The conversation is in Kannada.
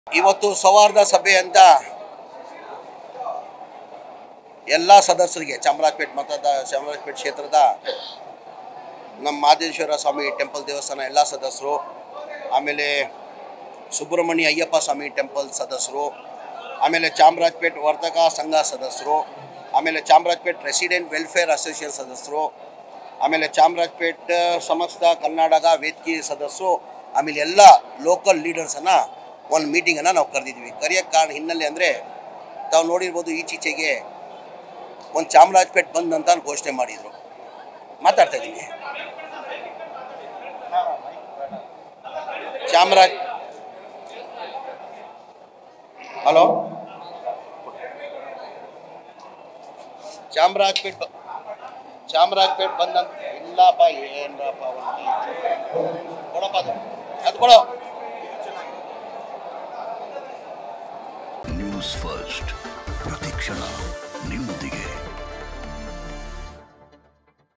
ಇವತ್ತು ಸೌಹಾರ್ದ ಸಭೆ ಅಂತ ಎಲ್ಲ ಸದಸ್ಯರಿಗೆ ಚಾಮರಾಜಪೇಟೆ ಮತದ ಚಾಮರಾಜಪೇಟೆ ಕ್ಷೇತ್ರದ ನಮ್ಮ ಮಾದೇಶ್ವರ ಸ್ವಾಮಿ ಟೆಂಪಲ್ ದೇವಸ್ಥಾನ ಎಲ್ಲ ಸದಸ್ಯರು ಆಮೇಲೆ ಸುಬ್ರಹ್ಮಣ್ಯ ಅಯ್ಯಪ್ಪ ಸ್ವಾಮಿ ಟೆಂಪಲ್ ಸದಸ್ಯರು ಆಮೇಲೆ ಚಾಮರಾಜಪೇಟೆ ವರ್ತಕ ಸಂಘ ಸದಸ್ಯರು ಆಮೇಲೆ ಚಾಮರಾಜಪೇಟೆ ರೆಸಿಡೆಂಟ್ ವೆಲ್ಫೇರ್ ಅಸೋಸಿಯೇಷನ್ ಸದಸ್ಯರು ಆಮೇಲೆ ಚಾಮರಾಜಪೇಟೆ ಸಮಸ್ತ ಕರ್ನಾಟಕ ವೇದಿಕೆ ಸದಸ್ಯರು ಆಮೇಲೆ ಎಲ್ಲ ಲೋಕಲ್ ಲೀಡರ್ಸನ್ನು ಒಂದು ಮೀಟಿಂಗನ್ನು ನಾವು ಕರೆದಿದ್ವಿ ಕರೆಯೋಕ್ಕೆ ಕಾರಣ ಹಿನ್ನೆಲೆ ಅಂದರೆ ತಾವು ನೋಡಿರ್ಬೋದು ಈಚೀಚೆಗೆ ಒಂದು ಚಾಮರಾಜಪೇಟೆ ಬಂದ್ ಅಂತ ಘೋಷಣೆ ಮಾಡಿದರು ಮಾತಾಡ್ತಾ ಇದ್ದೀನಿ ಚಾಮರಾಜ್ ಹಲೋ ಚಾಮರಾಜಪೇಟೆ ಬ- ಚಾಮರಾಜಪೇಟೆ ಬಂದಂತ ಇಲ್ಲಪ್ಪ ಏನಪ್ಪ ಒಂದು ಕೊಡಪ್ಪ ಅದು ಅದು ಕೊಡೋ ನ್ಯೂಸ್ ಫಸ್ಟ್ ಪ್ರತಿಕ್ಷಣ ನಿಮ್ಮೊಂದಿಗೆ